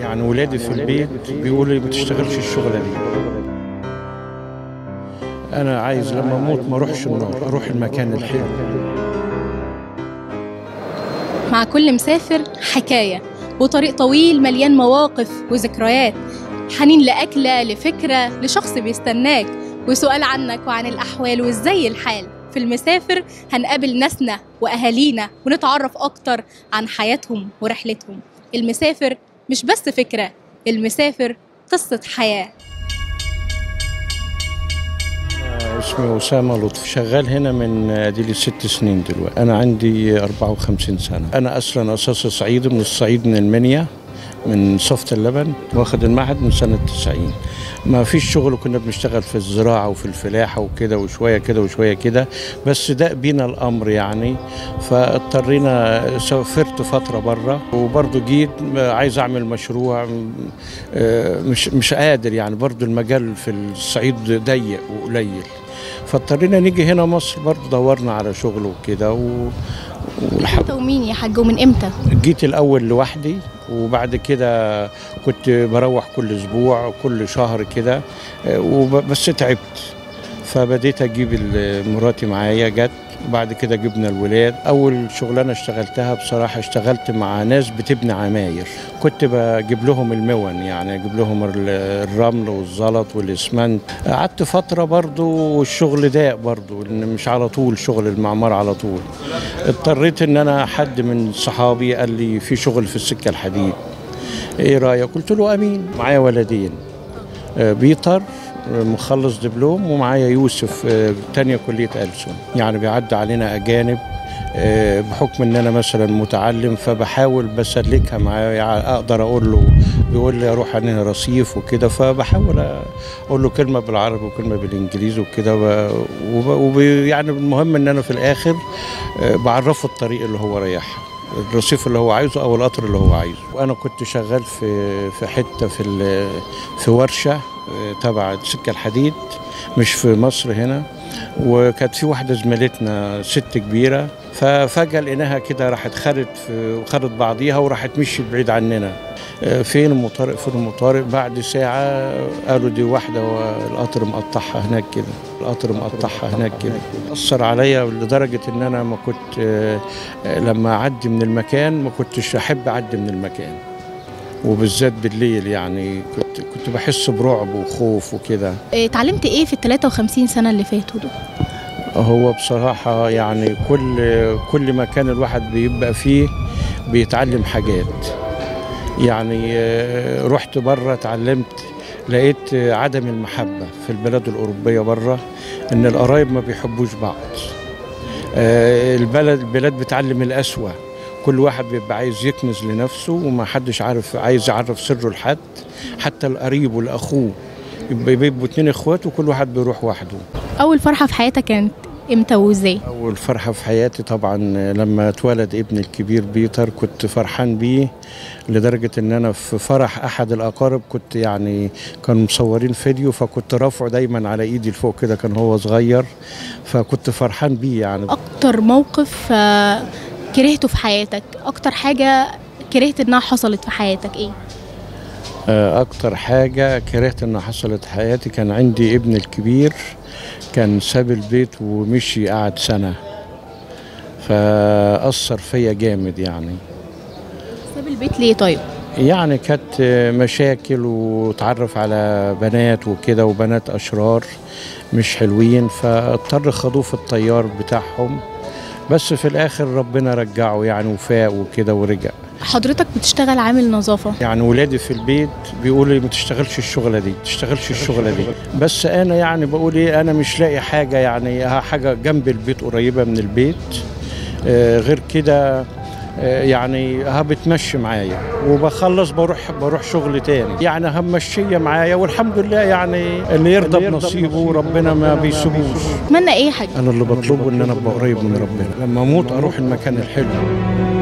يعني ولادي في البيت بيقولوا لي ما تشتغلش الشغله دي انا عايز لما اموت ما اروحش النار اروح المكان الحلو مع كل مسافر حكاية وطريق طويل مليان مواقف وذكريات حنين لأكلة لفكرة لشخص بيستناك وسؤال عنك وعن الأحوال وإزاي الحال في المسافر هنقابل ناسنا وأهالينا ونتعرف أكتر عن حياتهم ورحلتهم المسافر مش بس فكرة المسافر قصة حياة اسمي أسامة لطفي شغال هنا من اديلي ست سنين دلوقتي أنا عندي 54 سنة أنا أصلا أساسي صعيدي من الصعيد من المنيا من صفة اللبن واخد المعهد من سنة 90 ما فيش شغل كنا بنشتغل في الزراعة وفي الفلاحة وكده وشوية كده وشوية كده بس ده بينا الأمر يعني فاضطرينا سافرت فترة بره وبرضه جيت عايز أعمل مشروع آه، مش مش قادر يعني برضه المجال في الصعيد ضيق وقليل فاضطرينا نيجي هنا مصر برضه دورنا على شغل وكده و... والحمد أنت ومين يا حاج ومن إمتى؟ جيت الاول لوحدي وبعد كده كنت بروح كل اسبوع كل شهر كده آه، وب- بس تعبت فبديت اجيب ال- مراتي معايا جت وبعد كده جبنا الولاد اول شغلانه اشتغلتها بصراحه اشتغلت مع ناس بتبني عماير كنت بجيب لهم المون يعني اجيب لهم ال- الرمل والزلط والاسمنت قعدت فتره برضو والشغل ضاق برضو لان مش على طول شغل المعمار على طول اضطريت ان انا حد من صحابي قال لي في شغل في السكه الحديد ايه رايك قلت له امين معايا ولدين آه، بيتر آه، مخلص دبلوم ومعايا يوسف آه، تانية كلية ألسن يعني بيعدي علينا أجانب آه، بحكم ان انا مثلا متعلم فبحاول بسلكها معاه يعني اقدر اقول له بيقول لي اروح انهي رصيف وكده فبحاول اقول له كلمه بالعربي وكلمه بالانجليزي وكده و- وب- وب- يعني المهم ان انا في الاخر آه، بعرفه الطريق اللي هو رايحها الرصيف اللي هو عايزه او القطر اللي هو عايزه وانا كنت شغال في في حته في ال- في ورشه آه، تبع سكه الحديد مش في مصر هنا وكانت في واحده زميلتنا ست كبيره ففجاه لقيناها كده راحت خدت في وخدت بعضيها وراحت مشيت بعيد عننا آه، فين ام طارق فين ام طارق بعد ساعه قالوا دي واحده والقطر مقطعها هناك كده القطر مقطعها هناك كده اثر عليا لدرجه ان انا ما كنت آه، آه، لما اعدي من المكان ما كنتش احب اعدي من المكان وبالذات بالليل يعني كنت كنت بحس برعب وخوف وكده إيه، اتعلمت إيه في ال 53 سنة اللي فاتوا دول؟ هو بصراحة يعني كل كل مكان الواحد بيبقى فيه بيتعلم حاجات يعني آه، رحت بره اتعلمت لقيت آه، عدم المحبة في البلاد الأوروبية بره إن القرايب ما بيحبوش بعض آه، البلد البلاد بتعلم الأسوأ كل واحد بيبقى عايز يكنز لنفسه وما حدش عارف عايز يعرف سره لحد حتى القريب والأخوه يبقى- بيبقوا اتنين اخوات وكل واحد بيروح وحده أول فرحة في حياتك كانت إمتى وإزاي؟ أول فرحة في حياتي طبعا لما اتولد ابني الكبير بيتر كنت فرحان بيه لدرجة إن أنا في فرح أحد الأقارب كنت يعني كانوا مصورين فيديو فكنت رافعه دايما على إيدي لفوق كده كان هو صغير فكنت فرحان بيه يعني أكتر موقف آه، كرهته في حياتك أكتر حاجة كرهت إنها حصلت في حياتك إيه؟ آه، أكتر حاجة كرهت إنها حصلت في حياتي كان عندي ابني الكبير كان ساب البيت ومشي قعد سنة فأثر فيا جامد يعني ساب البيت ليه طيب؟ يعني كانت مشاكل وتعرف على بنات وكده وبنات أشرار مش حلوين فاضطر خدوه في الطيار بتاعهم بس في الآخر ربنا رجعه يعني وفاق وكده ورجع حضرتك بتشتغل عامل نظافة يعني ولادي في البيت بيقولوا لي ما تشتغلش الشغلة دي ما تشتغلش الشغلة دي بس أنا يعني بقول إيه أنا مش لاقي حاجة يعني ها حاجة جنب البيت قريبة من البيت آه غير كده آه، يعني ها بتمشي معايا وبخلص بروح بروح شغل تاني يعني همشية معايا والحمد لله يعني اللي يرضى بنصيبه وربنا ما بيسيبوش تتمنى إيه يا حاج؟ انا اللي بطلبه ان انا ابقى قريب من ربنا لما اموت اروح المكان الحلو